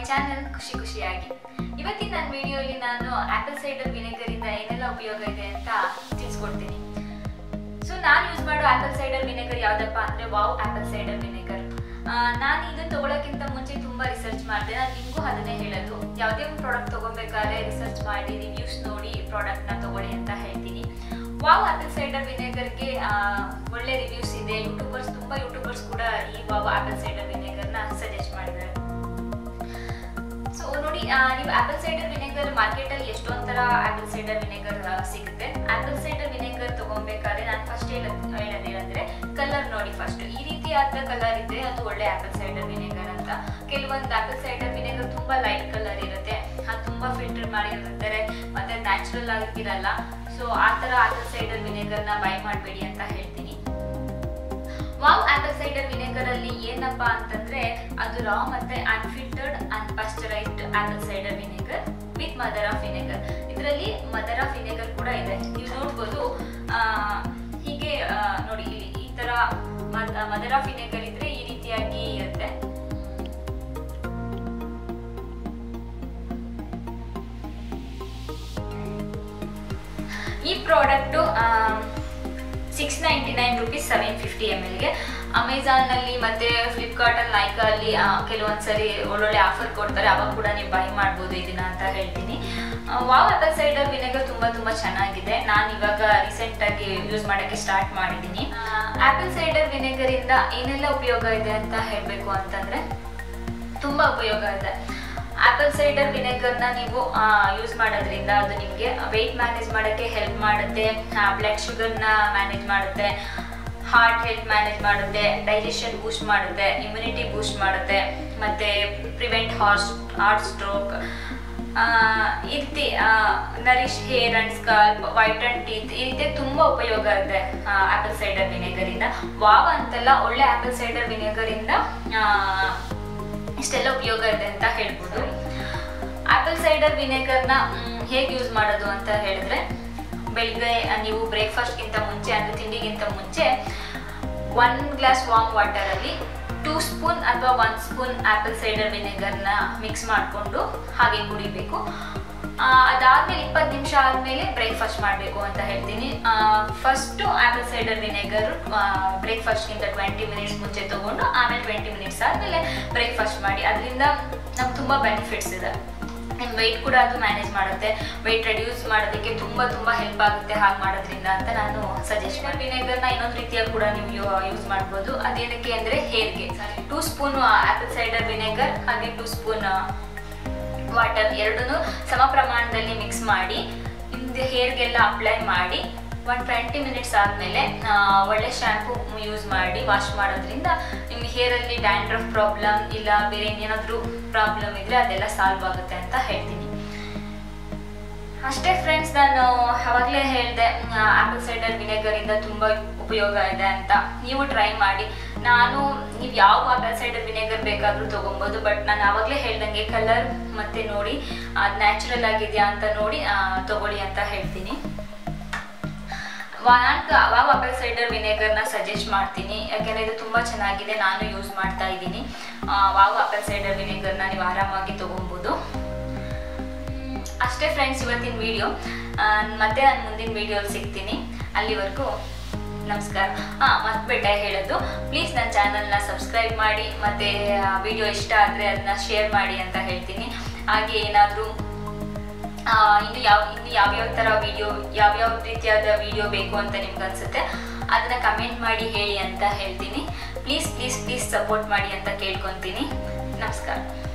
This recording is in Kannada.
ಚಾನೆಲ್ ಖುಷಿ ಖುಷಿಯಾಗಿ ಇವತ್ತಿನ ನನ್ನ ವಿಡಿಯೋಲಿ ನಾನು ಆಪಲ್ ಸೈಡರ್ ವಿನೆಗರ್ ಇಂದ ಏನೆಲ್ಲ ಉಪಯೋಗ ಇದೆ ಅಂತ ತಿಳಿಸ್ಕೊಡ್ತೀನಿ ಸೊ ನಾನು ಯೂಸ್ ಮಾಡೋ ಆಪಲ್ ಸೈಡರ್ ವಿನೆಗರ್ ಯಾವ್ದಪ್ಪ ಅಂದ್ರೆ ವಾವ್ ಆಪಲ್ ಸೈಡರ್ ವಿನೆಗರ್ ನಾನು ಇದನ್ನ ತಗೊಳಕ್ಕಿಂತ ಮುಂಚೆ ತುಂಬಾ ರಿಸರ್ಚ್ ಮಾಡಿದೆ ನಾನು ನಿಮಗೂ ಅದನ್ನೇ ಹೇಳೋದು ಯಾವುದೇ ಒಂದು ಪ್ರಾಡಕ್ಟ್ ತಗೋಬೇಕಾದ್ರೆ ರಿಸರ್ಚ್ ಮಾಡಿ ರಿವ್ಯೂಸ್ ನೋಡಿ ಪ್ರಾಡಕ್ಟ್ ನ ತಗೊಳ್ಳಿ ಅಂತ ಹೇಳ್ತೀನಿ ವಾವ್ ಆಪಲ್ ಸೈಡರ್ ವಿನೆಗರ್ಗೆ ಒಳ್ಳೆ ರಿವ್ಯೂಸ್ ಇದೆ ಯೂಟ್ಯೂಬರ್ಸ್ ತುಂಬಾ ಯೂಟ್ಯೂಬರ್ಸ್ ಕೂಡ ಈ ವಾವ್ ಆಪಲ್ ಸೈಡರ್ ವಿನೆಗರ್ನ ಸಜೆಸ್ಟ್ ಮಾಡಿದ್ದಾರೆ ಸೊ ನೋಡಿ ಆ, ನೀವು ಆಪಲ್ ಸೈಡರ್ ವಿನೆಗರ್ ಮಾರ್ಕೆಟ್ ಅಲ್ಲಿ ಎಷ್ಟೊಂದ್ ತರ ಆಪಲ್ ಸೈಡರ್ ವಿನೆಗರ್ ಸಿಗುತ್ತೆ ಆಪಲ್ ಸೈಡರ್ ವಿನೆಗರ್ ತಗೊಬೇಕಾದ್ರೆ ನಾನು ಫಸ್ಟ್ ಹೇಳೋದೇನಂದ್ರೆ ಕಲರ್ ನೋಡಿ ಫಸ್ಟ್ ಈ ರೀತಿಯಾದ ಕಲರ್ ಇದ್ರೆ ಅದು ಒಳ್ಳೆ ಆಪಲ್ ಸೈಡರ್ ವಿನೆಗರ್ ಅಂತ ಕೆಲವೊಂದು ಆಪಲ್ ಸೈಡರ್ ವಿನೆಗರ್ ತುಂಬಾ ಲೈಟ್ ಕಲರ್ ಇರುತ್ತೆ ಅದು ತುಂಬಾ ಫಿಲ್ಟರ್ ಮಾಡಿರ್ತಾರೆ ಮತ್ತೆ ನ್ಯಾಚುರಲ್ ಆಗಿರಲ್ಲ ಸೊ ಆ ತರ ಆಪಲ್ ಸೈಡರ್ ವಿನೆಗರ್ ನ ಬೈ ಮಾಡಬೇಡಿ ಅಂತ ಹೇಳ್ತೀನಿ ವಾವ್ ಆಪಲ್ ಸೈಡರ್ ವಿನೆಗರ್ ಅಲ್ಲಿ ಏನಪ್ಪಾ ಅಂತಂದ್ರೆ ಅದು ರಾ ಮತ್ತೆ unfiltered unpasteurised apple cider vinegar with mother of vinegar ಇದರಲ್ಲಿ ಮದರ್ ಆಫ್ ವಿನೆಗರ್ ಕೂಡ ಇದೆ ನೀವು ನೋಡ್ಬೋದು ಆ, ಹೀಗೆ ಆ, ನೋಡಿ ಇಲ್ಲಿ ಈ ತರ ಮದರ್ ಆಫ್ ವಿನೆಗರ್ ಇದ್ರೆ ಈ ರೀತಿಯಾಗಿ ಇರುತ್ತೆ ಈ product six ninety nine rupees seven fifty M ಎಲ್ಗೆ ಅಮೆಝಾನಲ್ಲಿ ಮತ್ತು ಫ್ಲಿಪ್ಕಾರ್ಟಲ್ಲಿ ನೈಕಲ್ಲಿ ಕೆಲವೊಂದ್ಸರಿ ಒಳ್ಳೊಳ್ಳೆ ಆಫರ್ ಕೊಡ್ತಾರೆ ಅವಾಗ ಕೂಡ ನೀವು ಬೈ ಮಾಡ್ಬೋದು ಇದನ್ನ ಅಂತ ಹೇಳ್ತೀನಿ ಆ, ವಾವ್ ಆಪಲ್ ಸೈಡರ್ ವಿನೆಗರ್ ತುಂಬ ತುಂಬ ಚೆನ್ನಾಗಿದೆ ನಾನು ಇವಾಗ ರೀಸೆಂಟಾಗಿ ಯೂಸ್ ಮಾಡೋಕ್ಕೆ ಸ್ಟಾರ್ಟ್ ಮಾಡಿದ್ದೀನಿ ಆಪಲ್ ಸೈಡರ್ ವಿನೆಗರಿಂದ ಏನೆಲ್ಲ ಉಪಯೋಗ ಇದೆ ಅಂತ ಹೇಳಬೇಕು ಅಂತಂದರೆ ತುಂಬ ಉಪಯೋಗ ಇದೆ ಆಪಲ್ ಸೈಡರ್ ವಿನೆಗರ್ನ ನೀವು ಯೂಸ್ ಮಾಡೋದ್ರಿಂದ ಅದು ನಿಮಗೆ ವೆಯ್ಟ್ ಮ್ಯಾನೇಜ್ ಮಾಡೋಕ್ಕೆ ಹೆಲ್ಪ್ ಮಾಡುತ್ತೆ ಬ್ಲಡ್ ಶುಗರ್ನ ಮ್ಯಾನೇಜ್ ಮಾಡುತ್ತೆ ಹಾರ್ಟ್ ಹೆಲ್ತ್ ಮ್ಯಾನೇಜ್ ಮಾಡುತ್ತೆ ಡೈಜೆಷನ್ ಬೂಸ್ಟ್ ಮಾಡುತ್ತೆ ಇಮ್ಯುನಿಟಿ ಬೂಸ್ಟ್ ಮಾಡುತ್ತೆ ಮತ್ತು ಪ್ರಿವೆಂಟ್ ಹಾರ್ಟ್ ಹಾರ್ಟ್ ಸ್ಟ್ರೋಕ್ ಈ ರೀತಿ nourish hair and scalp white and teeth ಈ ರೀತಿ ತುಂಬ ಉಪಯೋಗ ಇದೆ ಆಪಲ್ ಸೈಡರ್ ವಿನೆಗರಿಂದ ವಾವ ಅಂತಲ್ಲ ಒಳ್ಳೆ ಆಪಲ್ ಸೈಡರ್ ವಿನೆಗರಿಂದ ಇಷ್ಟೆಲ್ಲ ಉಪಯೋಗ ಇದೆ ಅಂತ ಹೇಳ್ಬೋದು ಆಪಲ್ ಸೈಡರ್ ವಿನೆಗರ್ನ ಹೇಗೆ ಯೂಸ್ ಮಾಡೋದು ಅಂತ ಹೇಳಿದ್ರೆ ಬೆಳಿಗ್ಗೆ ನೀವು ಬ್ರೇಕ್ಫಾಸ್ಟ್ಗಿಂತ ಮುಂಚೆ ಅಂದರೆ ತಿಂಡಿಗಿಂತ ಮುಂಚೆ ಒನ್ ಗ್ಲಾಸ್ ವಾಮ್ ವಾಟರಲ್ಲಿ ಟೂ ಸ್ಪೂನ್ ಅಥವಾ ಒನ್ ಸ್ಪೂನ್ ಆಪಲ್ ಸೈಡರ್ ವಿನೆಗರ್ನ ಮಿಕ್ಸ್ ಮಾಡಿಕೊಂಡು ಹಾಗೆ ಕುಡಿಬೇಕು ಆ, ಅದಾದ್ಮೇಲೆ ಇಪ್ಪತ್ತು ನಿಮಿಷ ಆದಮೇಲೆ ಬ್ರೇಕ್ಫಾಸ್ಟ್ ಮಾಡಬೇಕು ಅಂತ ಹೇಳ್ತೀನಿ ಫಸ್ಟು ಆಪಲ್ ಸೈಡರ್ ವಿನೆಗರ್ ಬ್ರೇಕ್ಫಾಸ್ಟ್ಗಿಂತ ಟ್ವೆಂಟಿ ಮಿನಿಟ್ಸ್ ಮುಂಚೆ ತೊಗೊಂಡು ಆಮೇಲೆ ಟ್ವೆಂಟಿ ಮಿನಿಟ್ಸ್ ಆದಮೇಲೆ ಬ್ರೇಕ್ಫಾಸ್ಟ್ ಮಾಡಿ ಅದರಿಂದ ನಮ್ಗೆ ತುಂಬ ಬೆನಿಫಿಟ್ಸ್ ಇದೆ ನಿಮ್ಮ ವೆಯ್ಟ್ ಕೂಡ ಅದು ಮ್ಯಾನೇಜ್ ಮಾಡುತ್ತೆ ವೆಯ್ಟ್ ರೆಡ್ಯೂಸ್ ಮಾಡೋದಕ್ಕೆ ತುಂಬ ತುಂಬ ಹೆಲ್ಪ್ ಆಗುತ್ತೆ ಹಾಗೆ ಮಾಡೋದ್ರಿಂದ ಅಂತ ನಾನು ಸಜೆಸ್ಟ್ ಮಾಡಿ ವಿನೆಗರ್ನ ಇನ್ನೊಂದು ರೀತಿಯಾಗಿ ಕೂಡ ನೀವು ಯೂಸ್ ಮಾಡ್ಬೋದು ಅದೇನಕ್ಕೆ ಅಂದರೆ ಹೇರ್ಗೆ two spoon apple cider vinegar ಹಾಗೆ ಟೂ ಸ್ಪೂನ್ ವಾಟರ್ ಎರಡನ್ನೂ ಸಮ ಪ್ರಮಾಣದಲ್ಲಿ ಮಿಕ್ಸ್ ಮಾಡಿ ನಿಮ್ಮದು ಹೇರ್ಗೆಲ್ಲ ಅಪ್ಲೈ ಮಾಡಿ ಒನ್ ಟ್ವೆಂಟಿ ಮಿನಿಟ್ಸ್ ಆದಮೇಲೆ ಒಳ್ಳೆ ಶ್ಯಾಂಪು ಯೂಸ್ ಮಾಡಿ ವಾಶ್ ಮಾಡೋದ್ರಿಂದ ನಿಮ್ಮ ಹೇರಲ್ಲಿ ಡ್ಯಾಂಡ್ರಫ್ ಪ್ರಾಬ್ಲಮ್ ಇಲ್ಲ ಬೇರೆ ಇನ್ನೇನಾದರೂ ಪ್ರಾಬ್ಲಮ್ ಇದ್ದರೆ ಅದೆಲ್ಲ ಸಾಲ್ವ್ ಆಗುತ್ತೆ ಅಂತ ಹೇಳ್ತೀನಿ ಅಷ್ಟೇ ಫ್ರೆಂಡ್ಸ್ ನಾನು ಅವಾಗಲೇ ಹೇಳಿದೆ ಆಪಲ್ ಸೈಡರ್ ವಿನೆಗರಿಂದ ತುಂಬ ಉಪಯೋಗ ಇದೆ ಅಂತ ನೀವು ಟ್ರೈ ಮಾಡಿ ನಾನು ನೀವು ಯಾವ ಆಪಲ್ ಸೈಡರ್ ವಿನೆಗರ್ ಬೇಕಾದರೂ ತೊಗೊಬೋದು ಬಟ್ ನಾನು ಆವಾಗಲೇ ಹೇಳ್ದಂಗೆ ಕಲರ್ ಮತ್ತೆ ನೋಡಿ ಅದು ನ್ಯಾಚುರಲ್ ಆಗಿದೆಯಾ ಅಂತ ನೋಡಿ ಆ, ತಗೊಳ್ಳಿ ಅಂತ ಹೇಳ್ತೀನಿ ನಾನು ಅವಾಗ ಆಪಲ್ ಸೈಡರ್ ವಿನೆಗರ್ನ ಸಜೆಸ್ಟ್ ಮಾಡ್ತೀನಿ ಯಾಕೆಂದರೆ ಇದು ತುಂಬ ಚೆನ್ನಾಗಿದೆ ನಾನು ಯೂಸ್ ಮಾಡ್ತಾ ಇದ್ದೀನಿ ವಾವ್ ಆಪಲ್ ಸೈಡರ್ ವಿನೆಗರ್ನ ನೀವು ಆರಾಮಾಗಿ ತೊಗೊಬೋದು ಮ್, ಅಷ್ಟೇ ಫ್ರೆಂಡ್ಸ್ ಇವತ್ತಿನ ವಿಡಿಯೋ ಮತ್ತೆ ನಾನು ಮುಂದಿನ ವಿಡಿಯೋಲಿ ಸಿಗ್ತೀನಿ ಅಲ್ಲಿವರೆಗೂ ನಮಸ್ಕಾರ ಹಾಂ ಮತ್ಬಿಟ್ಟೆ ಹೇಳೋದು ಪ್ಲೀಸ್ ನನ್ನ ಚಾನಲ್ನ ಸಬ್ಸ್ಕ್ರೈಬ್ ಮಾಡಿ ಮತ್ತು ವಿಡಿಯೋ ಇಷ್ಟ ಆದರೆ ಅದನ್ನ ಶೇರ್ ಮಾಡಿ ಅಂತ ಹೇಳ್ತೀನಿ ಹಾಗೆ ಏನಾದರೂ ಇನ್ನು ಯಾವ ಇನ್ನು ಯಾವ್ಯಾವ ಥರ ವಿಡಿಯೋ ಯಾವ್ಯಾವ ರೀತಿಯಾದ ವಿಡಿಯೋ ಬೇಕು ಅಂತ ನಿಮ್ಗೆ ಅನ್ಸುತ್ತೆ ಅದನ್ನ ಕಮೆಂಟ್ ಮಾಡಿ ಹೇಳಿ ಅಂತ ಹೇಳ್ತೀನಿ ಪ್ಲೀಸ್ ಪ್ಲೀಸ್ ಪ್ಲೀಸ್ ಸಪೋರ್ಟ್ ಮಾಡಿ ಅಂತ ಕೇಳ್ಕೊತೀನಿ ನಮಸ್ಕಾರ